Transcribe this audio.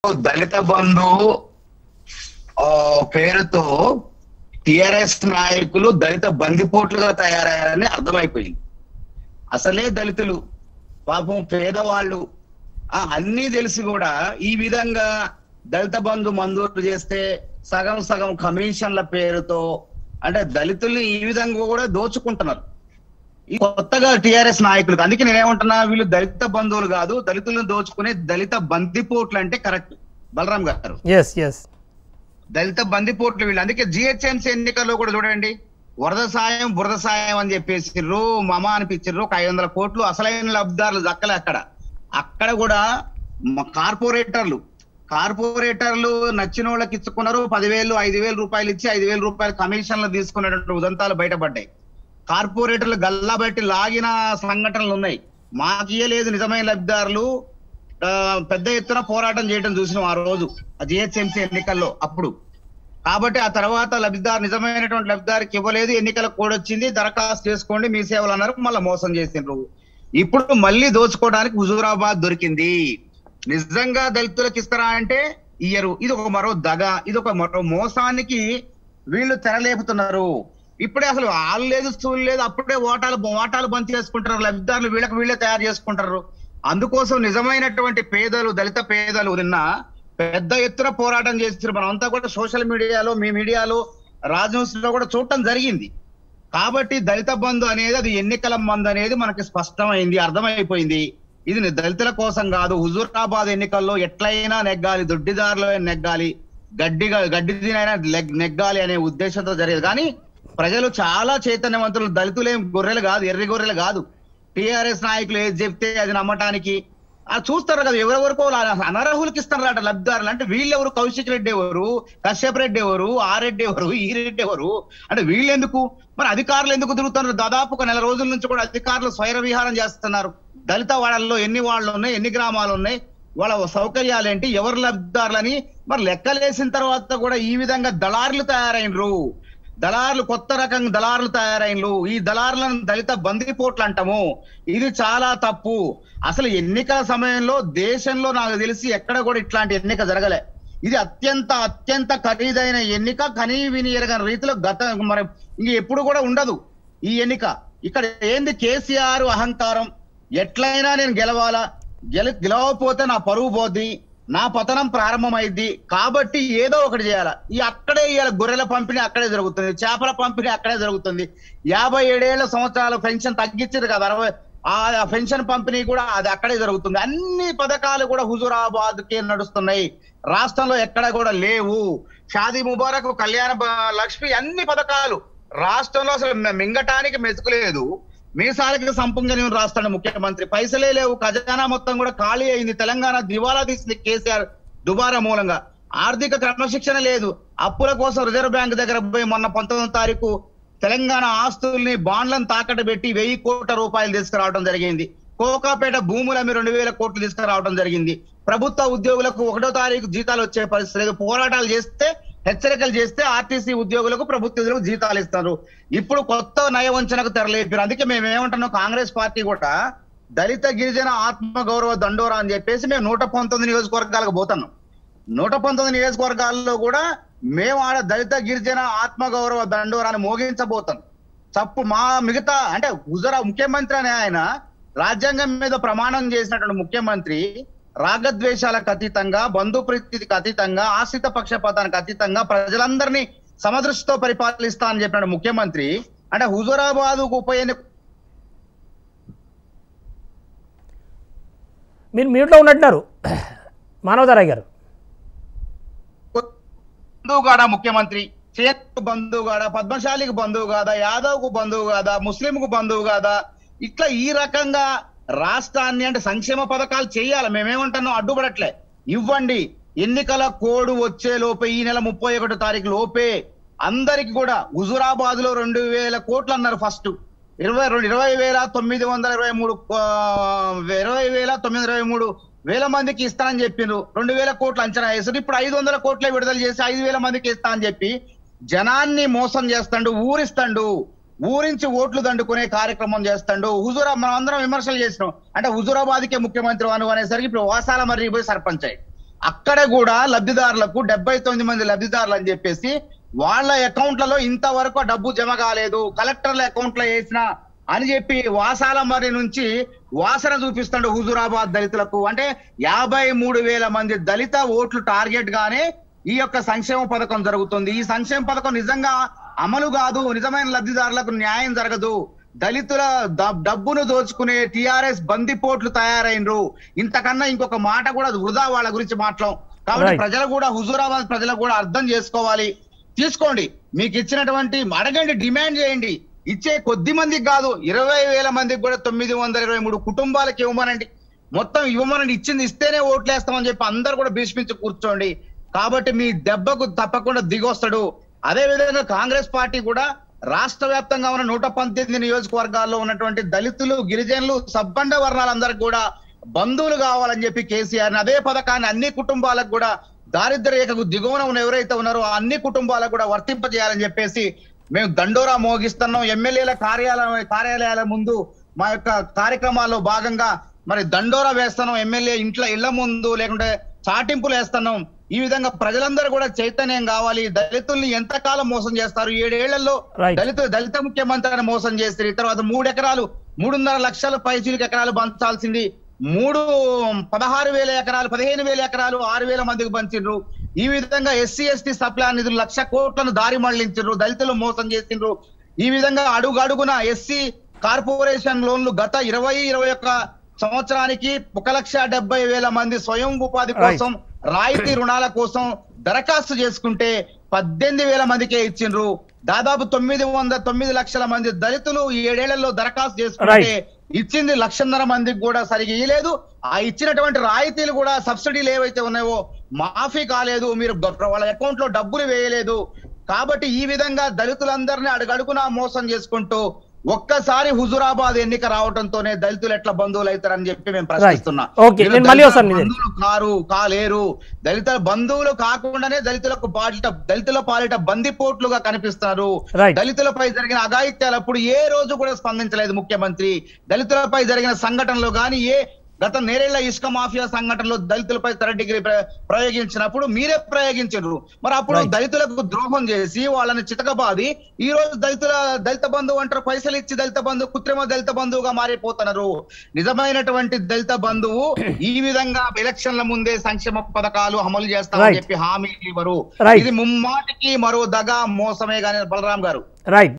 దళిత బంధు ఆ, పేరుతో టిఆర్ఎస్ నాయకులు దళిత బందిపోట్లుగా తయారయ్యారని అర్థమైపోయింది అసలే దళితులు పాపం పేదవాళ్ళు ఆ అన్ని తెలిసి కూడా ఈ విధంగా దళిత బంధు మంజూరు చేస్తే సగం సగం కమిషన్ల పేరుతో అంటే దళితుల్ని ఈ విధంగా కూడా దోచుకుంటున్నారు ఈ కొత్తగా టిఆర్ఎస్ నాయకులు అందుకే నేనేమంటున్నా వీళ్ళు దళిత బంధువులు కాదు దళితులను దోచుకునే దళిత బందిపోట్లు అంటే కరెక్ట్ బలరాం గారు ఎస్ ఎస్ దళిత బందిపోట్లు వీళ్ళు అందుకే జిహెచ్ఎంసీ ఎన్నికల్లో కూడా చూడండి వరద సాయం బురద సాయం అని చెప్పేసిర్రు మమ అనిపించారు ఒక ఐదు వందల కోట్లు అసలైన లబ్ధిదారులు దక్కలే అక్కడ అక్కడ కూడా మ- కార్పొరేటర్లు కార్పొరేటర్లు నచ్చిన వాళ్ళకి ఇచ్చుకున్నారు పదివేలు ఐదు వేల రూపాయలు ఇచ్చి ఐదు వేల రూపాయలు కమిషన్లు తీసుకునేటువంటి ఉదంతాలు బయటపడ్డాయి కార్పొరేటర్లు గల్లా బట్టి లాగిన సంఘటనలు ఉన్నాయి మాకు ఇయ్యలేదు నిజమైన లబ్ధిదారులు ఆ, పెద్ద ఎత్తున పోరాటం చేయడం చూసినాం ఆ రోజు ఆ జిహెచ్ఎంసీ ఎన్నికల్లో అప్పుడు కాబట్టి ఆ తర్వాత లబ్ధిదారు నిజమైనటువంటి లబ్ధిదారికి ఇవ్వలేదు ఎన్నికల కోడ్ వచ్చింది దరఖాస్తు చేసుకోండి మీ సేవలు అన్నారు మళ్ళీ మోసం చేసిండ్రు ఇప్పుడు మళ్ళీ దోచుకోవడానికి హుజూరాబాద్ దొరికింది నిజంగా దళితులకు ఇస్తారా అంటే ఇయ్యరు ఇది ఒక మరో దగ ఇది ఒక మరో మోసానికి వీళ్ళు తెరలేపుతున్నారు ఇప్పుడే అసలు వాళ్ళు లేదు సూలు లేదు అప్పుడే ఓటాలు ఓటాలు బంద్ చేసుకుంటారు లబ్ధిదారులు వీళ్ళకి వీళ్ళే తయారు చేసుకుంటారు అందుకోసం నిజమైనటువంటి పేదలు దళిత పేదలు నిన్న పెద్ద ఎత్తున పోరాటం చేస్తారు మనం అంతా కూడా సోషల్ మీడియాలో మీ మీడియాలో రాజ్యూస్ లో కూడా చూడటం జరిగింది కాబట్టి దళిత బంధు అనేది అది ఎన్నికల మందు అనేది మనకి స్పష్టమైంది అర్థమైపోయింది ఇది ని- దళితుల కోసం కాదు హుజూరాబాద్ ఎన్నికల్లో ఎట్లయినా నెగ్గాలి దొడ్డిదారులో నెగ్గాలి గడ్డిగా గడ్డి తినైనా లెగ్- నెగ్గాలి అనే ఉద్దేశంతో జరిగేది కానీ ప్రజలు చాలా చైతన్యవంతులు దళితులేం గొర్రెలు కాదు ఎర్రి గొర్రెలు కాదు టిఆర్ఎస్ నాయకులు ఏది చెప్తే అది నమ్మటానికి ఆ చూస్తారు కదా ఎవరెవరికో లా- అనర్హులకి ఇస్తారు అట లబ్ధిదారులు అంటే వీళ్ళెవరు కౌశిక్ రెడ్డి ఎవరు కశ్యప్ రెడ్డి ఎవరు ఆ రెడ్డి ఎవరు ఈ రెడ్డి ఎవరు అంటే వీళ్ళెందుకు మరి అధికారులు ఎందుకు తిరుగుతున్నారు దాదాపు ఒక నెల రోజుల నుంచి కూడా అధికారులు స్వైర విహారం చేస్తున్నారు దళిత వాడల్లో ఎన్ని వాళ్ళు ఉన్నాయి ఎన్ని గ్రామాలు ఉన్నాయి వాళ్ళ సౌకర్యాలు ఏంటి ఎవరు లబ్ధిదారులని మరి లెక్కలేసిన తర్వాత కూడా ఈ విధంగా దళారులు తయారైనరు దళారులు కొత్త రకం దళారులు తయారైనలు ఈ దళారులను దళిత బందిపోట్లు అంటాము ఇది చాలా తప్పు అసలు ఎన్నికల సమయంలో దేశంలో నాకు తెలిసి ఎక్కడ కూడా ఇట్లాంటి ఎన్నిక జరగలే ఇది అత్యంత అత్యంత ఖరీదైన ఎన్నిక కనీ విని ఎరగని రీతిలో గత మరి ఇంక ఎప్పుడు కూడా ఉండదు ఈ ఎన్నిక ఇక్కడ ఏంది కేసీఆర్ అహంకారం ఎట్లయినా నేను గెలవాలా గెల గెలవకపోతే నా పరువు పోద్ది నా పతనం ప్రారంభమైద్ది కాబట్టి ఏదో ఒకటి చేయాలి ఈ అక్కడే ఇవాళ గొర్రెల పంపిణీ అక్కడే జరుగుతుంది చేపల పంపిణీ అక్కడే జరుగుతుంది యాభై ఏడేళ్ల సంవత్సరాల పెన్షన్ తగ్గించారు కదా అరవై ఆ పెన్షన్ పంపిణీ కూడా అది అక్కడే జరుగుతుంది అన్ని పథకాలు కూడా హుజూరాబాద్ కే నడుస్తున్నాయి రాష్ట్రంలో ఎక్కడ కూడా లేవు షాదీ ముబారక్ కళ్యాణ బ- లక్ష్మి అన్ని పథకాలు రాష్ట్రంలో అసలు మ- మింగటానికి మెతుకులేదు మీసాలకి సంపంగని రాష్ట్రాన్ని ముఖ్యమంత్రి పైసలే లేవు ఖజానా మొత్తం కూడా ఖాళీ అయింది తెలంగాణ దివాలా తీసింది కేసీఆర్ దుబారా మూలంగా ఆర్థిక క్రమశిక్షణ లేదు అప్పుల కోసం రిజర్వ్ బ్యాంక్ దగ్గర పోయి మొన్న పంతొమ్మిదో తారీఖు తెలంగాణ ఆస్తుల్ని బాండ్లను తాకట్టు పెట్టి వెయ్యి కోట్ల రూపాయలు తీసుకురావడం జరిగింది కోకాపేట భూములమ్మి రెండు వేల కోట్లు తీసుకురావడం జరిగింది ప్రభుత్వ ఉద్యోగులకు ఒకటో తారీఖు జీతాలు వచ్చే పరిస్థితి లేదు పోరాటాలు చేస్తే హెచ్చరికలు చేస్తే ఆర్టీసీ ఉద్యోగులకు ప్రభుత్వ ఉద్యోగులకు జీతాలు ఇస్తారు ఇప్పుడు కొత్త నయవంచనకు తెరలేపారు అందుకే మేము ఏమంటున్నాం కాంగ్రెస్ పార్టీ కూడా దళిత గిరిజన ఆత్మ గౌరవ దండోరా అని చెప్పేసి మేము నూట పంతొమ్మిది నియోజకవర్గాలకు పోతున్నాం నూట పంతొమ్మిది నియోజకవర్గాల్లో కూడా మేము ఆడ దళిత గిరిజన ఆత్మ గౌరవ దండోరాన్ని మోగించబోతాం తప్పు మా మిగతా అంటే గుజరా ముఖ్యమంత్రి అనే ఆయన రాజ్యాంగం మీద ప్రమాణం చేసినటువంటి ముఖ్యమంత్రి రాగద్వేషాలకు అతీతంగా బంధుప్రీతికి అతీతంగా ఆశ్రిత పక్షపాతానికి అతీతంగా ప్రజలందరినీ సమదృష్టితో పరిపాలిస్తా అని చెప్పిన ముఖ్యమంత్రి అంటే హుజూరాబాద్ ఉప ఎన్నిక మీరు మ్యూట్లో ఉన్నట్టున్నారు మానవతారాయ్ గారు బంధువుగాడ ముఖ్యమంత్రి చేతకు బంధువు కాదా పద్మశాలికి బంధువు కాదా యాదవ్ కు బంధువు కాదా ముస్లిం కు బంధువు కాదా ఇట్లా ఈ రకంగా రాష్ట్రాన్ని అంటే సంక్షేమ పథకాలు చేయాలి మేమేమంటున్నాం అడ్డుపడట్లే ఇవ్వండి ఎన్నికల కోడ్ వచ్చే లోపే ఈ నెల ముప్పై ఒకటో తారీఖు లోపే అందరికి కూడా హుజురాబాద్ లో రెండు వేల కోట్లు అన్నారు ఫస్ట్ ఇరవై రెండు ఇరవై వేల తొమ్మిది వందల ఇరవై మూడు ఆ, ఇరవై వేల తొమ్మిది ఇరవై మూడు వేల మందికి ఇస్తానని చెప్పిండ్రు రెండు వేల కోట్లు అంచనా వేసారు ఇప్పుడు ఐదు వందల కోట్లే విడుదల చేసి ఐదు వేల మందికి ఇస్తా అని చెప్పి జనాన్ని మోసం చేస్తాడు ఊరిస్తాడు ఊరించి ఓట్లు దండుకునే కార్యక్రమం చేస్తాడు హుజూరా మనం అందరం విమర్శలు చేసినాం అంటే హుజూరాబాద్కే ముఖ్యమంత్రి అను అనేసరికి ఇప్పుడు వాసాల మర్రి పోయి సర్పంచ్ అయ్యి అక్కడ కూడా లబ్ధిదారులకు డెబ్బై తొమ్మిది మంది లబ్ధిదారులు అని చెప్పేసి వాళ్ళ అకౌంట్లలో ఇంతవరకు ఆ డబ్బు జమ కాలేదు కలెక్టర్ల అకౌంట్ లో వేసిన అని చెప్పి వాసాల మరి నుంచి వాసన చూపిస్తాడు హుజురాబాద్ దళితులకు అంటే యాభై మూడు వేల మంది దళిత ఓట్లు టార్గెట్ గానే ఈ యొక్క సంక్షేమ పథకం జరుగుతుంది ఈ సంక్షేమ పథకం నిజంగా అమలు కాదు నిజమైన లబ్ధిదారులకు న్యాయం జరగదు దళితుల ద- డబ్బును దోచుకునే టిఆర్ఎస్ బందిపోట్లు తయారైనరు ఇంతకన్నా ఇంకొక మాట కూడా వృధా వాళ్ళ గురించి మాట్లాం కాబట్టి Right. ప్రజలు కూడా హుజూరాబాద్ ప్రజలకు కూడా అర్థం చేసుకోవాలి తీసుకోండి మీకు ఇచ్చినటువంటి అడగండి డిమాండ్ చేయండి ఇచ్చే కొద్ది మందికి కాదు ఇరవై వేల మందికి కూడా తొమ్మిది వందల ఇరవై మూడు కుటుంబాలకు ఇవ్వమనండి మొత్తం ఇవ్వమనండి ఇచ్చింది ఇస్తేనే ఓట్లేస్తామని చెప్పి అందరు కూడా భీష్మించి కూర్చోండి కాబట్టి మీ దెబ్బకు తప్పకుండా దిగొస్తాడు అదే విధంగా కాంగ్రెస్ పార్టీ కూడా రాష్ట్ర వ్యాప్తంగా ఉన్న నూట పంతొమ్మిది నియోజకవర్గాల్లో ఉన్నటువంటి దళితులు గిరిజనులు సబ్బండ వర్ణాలందరికీ కూడా బంధువులు కావాలని చెప్పి కేసీఆర్ ని అదే పథకాన్ని అన్ని కుటుంబాలకు కూడా దారిద్ర్య రేఖకు దిగువన ఉన్న ఎవరైతే ఉన్నారో ఆ అన్ని కుటుంబాలకు కూడా వర్తింపజేయాలని చెప్పేసి మేము దండోరా మోగిస్తున్నాం ఎమ్మెల్యేల కార్యాలయం కార్యాలయాల ముందు మా యొక్క కార్యక్రమాల్లో భాగంగా మరి దండోరా వేస్తున్నాం ఎమ్మెల్యే ఇంట్లో ఇళ్ల ముందు లేకుంటే చాటింపులు వేస్తున్నాం ఈ విధంగా ప్రజలందరూ కూడా చైతన్యం కావాలి దళితుల్ని ఎంతకాలం మోసం చేస్తారు ఏడేళ్లలో Right. దళిత దళిత ముఖ్యమంత్రిని మోసం చేస్తారు తర్వాత మూడు ఎకరాలు మూడున్నర లక్షల పైచీలకు ఎకరాలు పంచాల్సింది మూడు పదహారు వేల ఎకరాలు పదిహేను వేల ఎకరాలు ఆరు వేల మందికి పంచిండ్రు ఈ విధంగా ఎస్సీ ఎస్టీ సప్లా నిధులు లక్ష కోట్లను దారి మళ్లించిండ్రు దళితులు మోసం చేసిండ్రు ఈ విధంగా అడుగు అడుగున ఎస్సీ కార్పొరేషన్ లోన్లు గత ఇరవై ఇరవై ఒక్క సంవత్సరానికి ఒక లక్ష డెబ్బై వేల మంది స్వయం ఉపాధి Right. కోసం రాయితీ రుణాల కోసం దరఖాస్తు చేసుకుంటే పద్దెనిమిది వేల మందికే ఇచ్చిండ్రు దాదాపు తొమ్మిది వంద తొమ్మిది లక్షల మంది దళితులు ఈ ఏడేళ్లలో దరఖాస్తు చేసుకుంటే ఇచ్చింది లక్షన్నర మందికి కూడా సరిగా ఇయ్యలేదు ఆ ఇచ్చినటువంటి రాయితీలు కూడా సబ్సిడీలు ఏవైతే ఉన్నాయో మాఫీ కాలేదు మీరు గ- వాళ్ళ అకౌంట్ లో డబ్బులు వేయలేదు కాబట్టి ఈ విధంగా దళితులందరినీ అడుగడుగునా మోసం చేసుకుంటూ ఒక్కసారి హుజురాబాద్ ఎన్నిక రావడంతోనే దళితులు ఎట్లా బంధువులు అవుతారని చెప్పి మేము ప్రశ్నిస్తున్నా Okay, మీరు నేను మళ్ళీ దళితుల వస్తాను మీ దగ్గరికి. బంధువులు కారు కాలేరు దళిత బంధువులు కాకుండానే దళితులకు పాలిట దళితుల పాలిట బందిపోట్లుగా కనిపిస్తారు Right. దళితులపై జరిగిన అఘాయిత్యాలప్పుడు ఏ రోజు కూడా స్పందించలేదు ముఖ్యమంత్రి దళితులపై జరిగిన సంఘటనలో గాని ఏ గత నేరేళ్ల ఇసుక మాఫియా సంఘటనలో దళితులపై థర్డ్ డిగ్రీ ప్ర- ప్రయోగించినప్పుడు మీరే ప్రయోగించారు మరి అప్పుడు Right. దళితులకు ద్రోహం చేసి వాళ్ళని చితకబాది ఈ రోజు దళితుల దళిత బంధువు అంటారు పైసలు ఇచ్చి దళిత బంధువు కృత్రిమ దళిత బంధువుగా మారిపోతున్నారు నిజమైనటువంటి దళిత బంధువు ఈ విధంగా ఎలక్షన్ల ముందే సంక్షేమ పథకాలు అమలు చేస్తామని Right. చెప్పి హామీలు ఇవ్వరు Right. ఇది ముమ్మాటికి మరో దగా మోసమే గాని బలరాం గారు రైట్